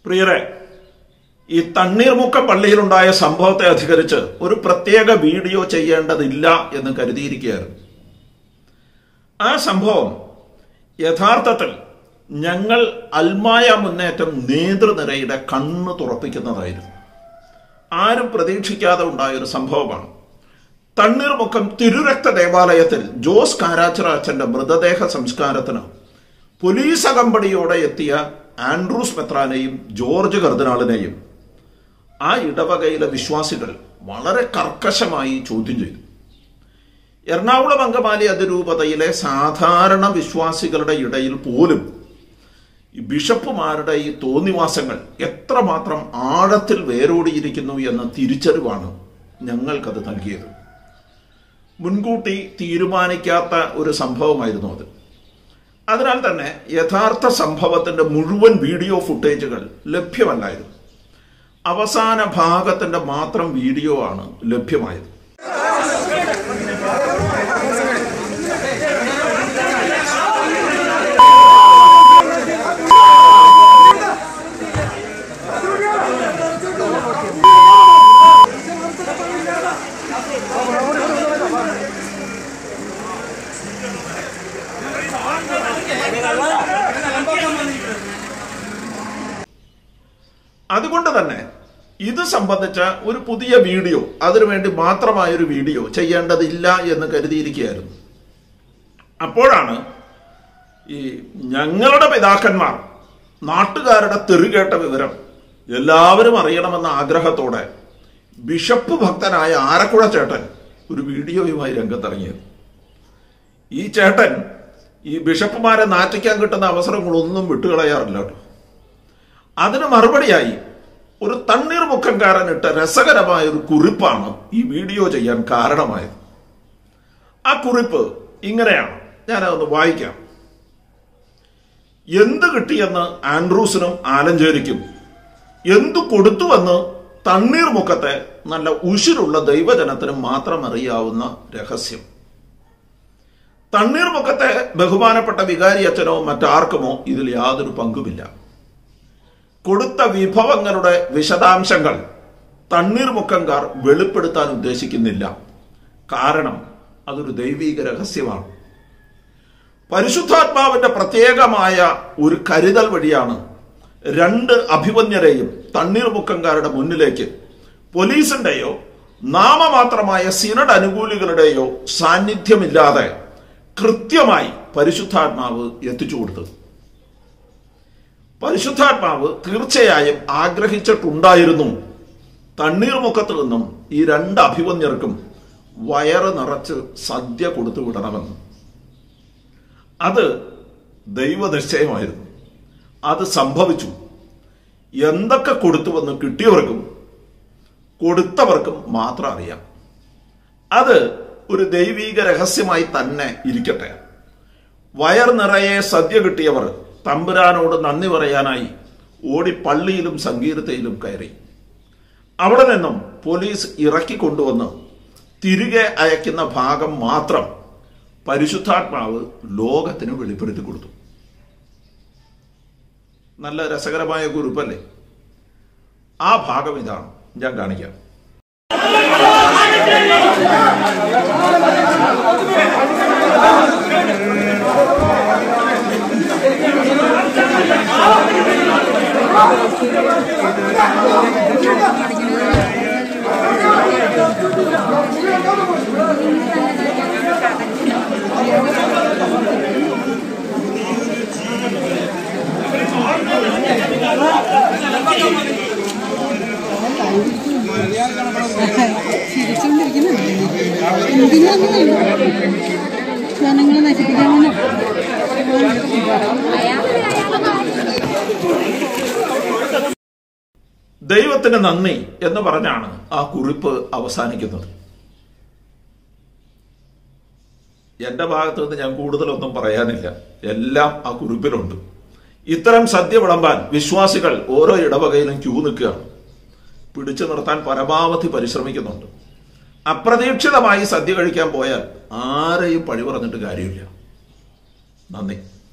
പ്രിയരെ ഈ തണ്ണീർമുക്കം പള്ളിയിലുണ്ടായ സംഭവത്തെ അധികരിച്ച് ഒരു പ്രത്യേക വീഡിയോ ചെയ്യേണ്ടതില്ല എന്ന് കരുതിയിരിക്കുകയായിരുന്നു ആ സംഭവം യഥാർത്ഥത്തിൽ ഞങ്ങൾ അൽമായ മുന്നേറ്റം നേതൃനിരയുടെ കണ്ണ് തുറപ്പിക്കുന്നതായിരുന്നു ആരും പ്രതീക്ഷിക്കാതെ ഉണ്ടായ ഒരു സംഭവമാണ് തണ്ണീർമുക്കം തിരുരക്ത ദേവാലയത്തിൽ ജോസ് കാരാച്ചിറ അച്ഛന്റെ മൃതദേഹ സംസ്കാരത്തിന് പോലീസ് അകമ്പടിയോടെ എത്തിയ ആൻഡ്രൂസ് മെത്രാനെയും ജോർജ് കർദിനാളിനെയും ആ ഇടവകയിലെ വിശ്വാസികൾ വളരെ കർക്കശമായി ചോദ്യം ചെയ്തു എറണാകുളം അങ്കമാലി അതിരൂപതയിലെ സാധാരണ വിശ്വാസികളുടെ ഇടയിൽ പോലും ഈ ബിഷപ്പുമാരുടെ ഈ തോന്നിവാസങ്ങൾ എത്രമാത്രം ആഴത്തിൽ വേരോടിയിരിക്കുന്നു എന്ന തിരിച്ചറിവാണ് ഞങ്ങൾക്കത് നൽകിയത് മുൻകൂട്ടി തീരുമാനിക്കാത്ത ഒരു സംഭവമായിരുന്നു അത് അതിനാൽ തന്നെ യഥാർത്ഥ സംഭവത്തിന്റെ മുഴുവൻ വീഡിയോ ഫുട്ടേജുകൾ ലഭ്യമല്ലായിരുന്നു അവസാന ഭാഗത്തിന്റെ മാത്രം വീഡിയോ ആണ് ലഭ്യമായത് അതുകൊണ്ട് തന്നെ ഇത് സംബന്ധിച്ച ഒരു പുതിയ വീഡിയോ അതിനുവേണ്ടി മാത്രമായ ഒരു വീഡിയോ ചെയ്യേണ്ടതില്ല എന്ന് കരുതിയിരിക്കുകയായിരുന്നു അപ്പോഴാണ് ഈ ഞങ്ങളുടെ പിതാക്കന്മാർ നാട്ടുകാരുടെ തെറികേട്ട വിവരം എല്ലാവരും അറിയണമെന്ന ആഗ്രഹത്തോടെ ബിഷപ്പ് ഭക്തനായ ആരക്കുഴ ചേട്ടൻ ഒരു വീഡിയോയുമായി രംഗത്തിറങ്ങിയത് ഈ ചേട്ടൻ ഈ ബിഷപ്പുമാരെ നാറ്റിക്കാൻ കിട്ടുന്ന അവസരങ്ങളൊന്നും വിട്ടുകളയാറില്ല കേട്ടോ അതിന് മറുപടിയായി ഒരു തണ്ണീർമുഖംകാരൻ ഇട്ട രസകരമായ ഒരു കുറിപ്പാണ് ഈ വീഡിയോ ചെയ്യാൻ കാരണമായത് ആ കുറിപ്പ് ഇങ്ങനെയാണ് ഞാനതൊന്ന് വായിക്കാം എന്ത് കിട്ടിയെന്ന് ആൻഡ്രൂസിനും ആലഞ്ചേരിക്കും എന്തു കൊടുത്തുവെന്ന് തണ്ണീർമുഖത്തെ നല്ല ഉശിരുള്ള ദൈവജനത്തിനും മാത്രം അറിയാവുന്ന രഹസ്യം തണ്ണീർമുഖത്തെ ബഹുമാനപ്പെട്ട വികാരി അച്ഛനോ മറ്റാർക്കുമോ ഇതിൽ യാതൊരു പങ്കുമില്ല കൊടുത്ത വിഭവങ്ങളുടെ വിശദാംശങ്ങൾ തണ്ണീർമുക്കംകാർ വെളിപ്പെടുത്താൻ ഉദ്ദേശിക്കുന്നില്ല കാരണം അതൊരു ദൈവീക രഹസ്യമാണ് പരിശുദ്ധാത്മാവിന്റെ പ്രത്യേകമായ ഒരു കരുതൽ വഴിയാണ് രണ്ട് അഭിമന്യരെയും തണ്ണീർമുക്കംകാരുടെ മുന്നിലേക്ക് പോലീസിന്റെയോ നാമമാത്രമായ സിനഡ് അനുകൂലികളുടെയോ സാന്നിധ്യമില്ലാതെ കൃത്യമായി പരിശുദ്ധാത്മാവ് എത്തിച്ചു കൊടുത്തത് പരിശുദ്ധാത്മാവ് തീർച്ചയായും ആഗ്രഹിച്ചിട്ടുണ്ടായിരുന്നു തണ്ണീർമുഖത്ത് നിന്നും ഈ രണ്ട് അഭിമന്യർക്കും വയറ് നിറച്ച് സദ്യ കൊടുത്തു വിടണമെന്ന് അത് ദൈവനിശ്ചയമായിരുന്നു അത് സംഭവിച്ചു എന്തൊക്കെ കൊടുത്തുവെന്ന് കിട്ടിയവർക്കും കൊടുത്തവർക്കും മാത്രം അറിയാം അത് ഒരു ദൈവീക രഹസ്യമായി തന്നെ ഇരിക്കട്ടെ വയർ നിറയെ സദ്യ കിട്ടിയവർ തമ്പുരാനോട് നന്ദി പറയാനായി ഓടി പള്ളിയിലും സംഗീതത്തിലും കയറി അവിടെ നിന്നും പോലീസ് ഇറക്കി കൊണ്ടുവന്ന് തിരികെ അയക്കുന്ന ഭാഗം മാത്രം പരിശുദ്ധാത്മാവ് ലോകത്തിന് വെളിപ്പെടുത്തി കൊടുത്തു നല്ല രസകരമായ കുറിപ്പല്ലേ ആ ഭാഗം ഇതാണ് ഞാൻ കാണിക്കാം ചിരിച്ചുകൊണ്ടിരിക്കുന്നുണ്ട് എന്തിനാ ജനങ്ങളെ നശിപ്പിക്കാമെന്ന് ദൈവത്തിന് നന്ദി എന്ന് പറഞ്ഞാണ് ആ കുറിപ്പ് അവസാനിക്കുന്നത് എന്റെ ഭാഗത്ത് നിന്ന് ഞാൻ കൂടുതലൊന്നും പറയാനില്ല എല്ലാം ആ കുറിപ്പിലുണ്ട് ഇത്തരം സദ്യ വിളമ്പാൻ വിശ്വാസികൾ ഓരോ ഇടവകയിലും ക്യൂ നിൽക്കുകയാണ് പിടിച്ചു നിർത്താൻ പരമാവധി പരിശ്രമിക്കുന്നുണ്ട് അപ്രതീക്ഷിതമായി സദ്യ കഴിക്കാൻ പോയാൽ ആരെയും പഴി പറഞ്ഞിട്ട് കാര്യമില്ല നന്ദി